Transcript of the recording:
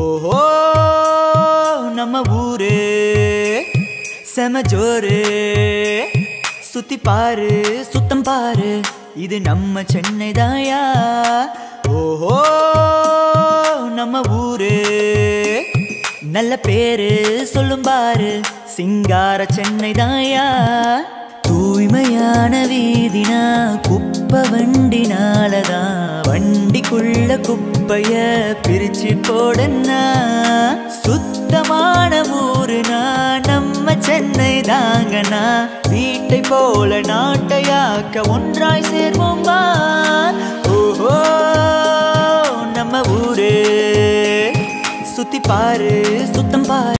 ஓஹோ நம்ம ஊரு செம ஜோரு சுத்தி பாரு சுத்தம் பாரு இது நம்ம சென்னை தாயா ஓஹோ நம்ம ஊரு நல்ல பேரு சொல்லும் பாரு சிங்கார சென்னை தாயா தூய்மையான வீதினா குப்பை வண்டினாலதான் வண்டிக்குள்ள குப்பைய பிரிச்சு போடனா சுத்தமான ஊருனா நம்ம சென்னை தாங்கனா வீட்டை போல நாட்டையாக்க ஒன்றாய் சேர்வோம்பா ஓஹோ நம்ம ஊரு சுத்தி பாரு சுத்தம் பாரு